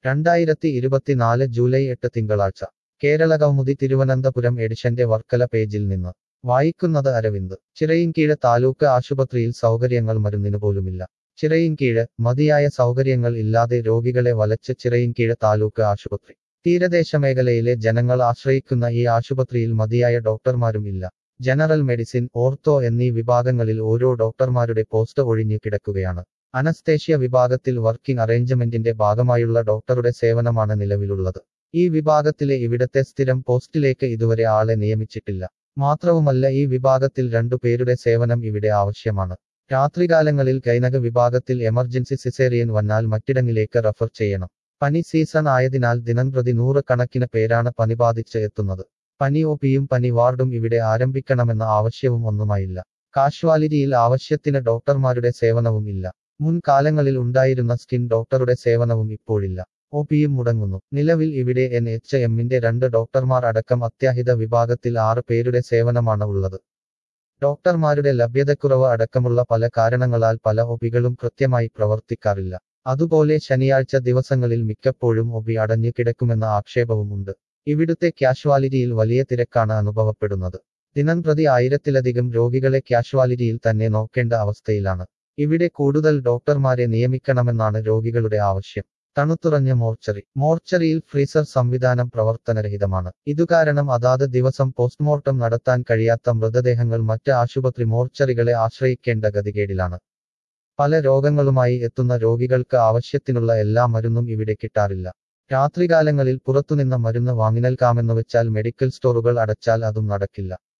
രണ്ടായിരത്തി ഇരുപത്തിനാല് ജൂലൈ എട്ട് തിങ്കളാഴ്ച കേരള കൗമുദി തിരുവനന്തപുരം എഡിഷന്റെ വർക്കല പേജിൽ നിന്ന് വായിക്കുന്നത് അരവിന്ദ് ചിറയിൻകീഴ് താലൂക്ക് ആശുപത്രിയിൽ സൗകര്യങ്ങൾ മരുന്നിനു പോലുമില്ല ചിറയിൻകീഴ് മതിയായ സൗകര്യങ്ങൾ ഇല്ലാതെ രോഗികളെ വലച്ച് ചിറയിൻകീഴ് താലൂക്ക് ആശുപത്രി തീരദേശ മേഖലയിലെ ജനങ്ങൾ ആശ്രയിക്കുന്ന ഈ ആശുപത്രിയിൽ മതിയായ ഡോക്ടർമാരും ഇല്ല ജനറൽ മെഡിസിൻ ഓർത്തോ എന്നീ വിഭാഗങ്ങളിൽ ഓരോ ഡോക്ടർമാരുടെ പോസ്റ്റ് ഒഴിഞ്ഞു കിടക്കുകയാണ് അനസ്തേഷ്യ വിഭാഗത്തിൽ വർക്കിംഗ് അറേഞ്ച്മെന്റിന്റെ ഭാഗമായുള്ള ഡോക്ടറുടെ സേവനമാണ് നിലവിലുള്ളത് ഈ വിഭാഗത്തിലെ ഇവിടത്തെ സ്ഥിരം പോസ്റ്റിലേക്ക് ഇതുവരെ ആളെ നിയമിച്ചിട്ടില്ല മാത്രവുമല്ല ഈ വിഭാഗത്തിൽ രണ്ടു പേരുടെ സേവനം ഇവിടെ ആവശ്യമാണ് രാത്രികാലങ്ങളിൽ കൈനക വിഭാഗത്തിൽ എമർജൻസി സിസേറിയൻ വന്നാൽ മറ്റിടങ്ങളിലേക്ക് റഫർ ചെയ്യണം പനി സീസൺ ആയതിനാൽ ദിനംപ്രതി നൂറുകണക്കിന് പേരാണ് പനി ബാധിച്ച് എത്തുന്നത് പനി ഒപിയും പനി വാർഡും ഇവിടെ ആരംഭിക്കണമെന്ന ആവശ്യവും ഒന്നുമായില്ല കാഷ്വാലിറ്റിയിൽ ആവശ്യത്തിന് ഡോക്ടർമാരുടെ സേവനവും ഇല്ല മുൻകാലങ്ങളിൽ ഉണ്ടായിരുന്ന സ്കിൻ ഡോക്ടറുടെ സേവനവും ഇപ്പോഴില്ല ഒപിയും മുടങ്ങുന്നു നിലവിൽ ഇവിടെ എൻ എച്ച് എമ്മിന്റെ രണ്ട് ഡോക്ടർമാർ അടക്കം അത്യാഹിത വിഭാഗത്തിൽ ആറ് പേരുടെ സേവനമാണ് ഉള്ളത് ഡോക്ടർമാരുടെ ലഭ്യതക്കുറവ് അടക്കമുള്ള പല കാരണങ്ങളാൽ പല ഒപികളും കൃത്യമായി പ്രവർത്തിക്കാറില്ല അതുപോലെ ശനിയാഴ്ച ദിവസങ്ങളിൽ മിക്കപ്പോഴും ഒബി അടഞ്ഞു കിടക്കുമെന്ന ആക്ഷേപവും ഉണ്ട് ഇവിടുത്തെ ക്യാഷ്വാലിറ്റിയിൽ വലിയ തിരക്കാണ് അനുഭവപ്പെടുന്നത് ദിനംപ്രതി ആയിരത്തിലധികം രോഗികളെ ക്യാഷ്വാലിറ്റിയിൽ തന്നെ നോക്കേണ്ട അവസ്ഥയിലാണ് ഇവിടെ കൂടുതൽ ഡോക്ടർമാരെ നിയമിക്കണമെന്നാണ് രോഗികളുടെ ആവശ്യം തണുത്തുറഞ്ഞ മോർച്ചറി മോർച്ചറിയിൽ ഫ്രീസർ സംവിധാനം പ്രവർത്തനരഹിതമാണ് ഇതുകാരണം അതാത് ദിവസം പോസ്റ്റ്മോർട്ടം നടത്താൻ കഴിയാത്ത മൃതദേഹങ്ങൾ മറ്റ് ആശുപത്രി മോർച്ചറികളെ ആശ്രയിക്കേണ്ട ഗതികേടിലാണ് പല രോഗങ്ങളുമായി എത്തുന്ന രോഗികൾക്ക് ആവശ്യത്തിനുള്ള എല്ലാ മരുന്നും ഇവിടെ കിട്ടാറില്ല രാത്രികാലങ്ങളിൽ പുറത്തുനിന്ന മരുന്ന് വാങ്ങി നൽകാമെന്ന് വെച്ചാൽ മെഡിക്കൽ സ്റ്റോറുകൾ അടച്ചാൽ അതും നടക്കില്ല